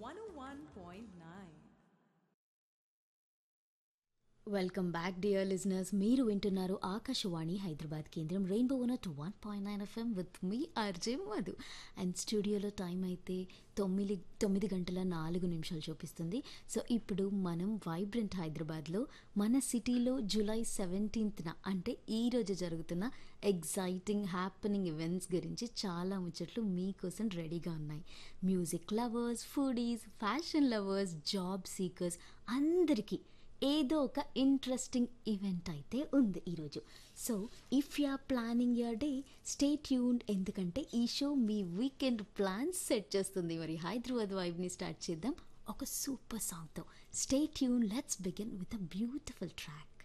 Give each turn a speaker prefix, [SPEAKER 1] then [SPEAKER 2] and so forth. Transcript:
[SPEAKER 1] 101.9.
[SPEAKER 2] Welcome back dear listeners మీరు వింటున్నారు ఆకాశవాణి హైదరాబాద్ కేంద్రం Rainbow one two one point nine FM with me RJ Madhu and స్టూడియోలో time అయితే తొమ్మిది తొమ్మిది గంటల నాలుగు నిమిషాలు చూపిస్తుంది సో ఇప్పుడు మనం వైబ్రెంట్ హైదరాబాద్లో మన సిటీలో జూలై సెవెంటీన్త్న అంటే ఈ రోజు జరుగుతున్న ఎగ్జైటింగ్ హ్యాపెనింగ్ ఈవెంట్స్ గురించి చాలా ముచ్చట్లు మీకోసం రెడీగా ఉన్నాయి music lovers foodies fashion lovers job seekers అందరికీ ఏదో ఒక ఇంట్రెస్టింగ్ ఈవెంట్ అయితే ఉంది ఈరోజు so if you are planning your day stay tuned ఎందుకంటే ఈ షో మీ వీకెండ్ ప్లాన్స్ సెట్ చేస్తుంది మరి హైదరాబాద్ వైబ్ని స్టార్ట్ చేద్దాం ఒక సూపర్ సాంగ్తో stay tune let's begin with a beautiful track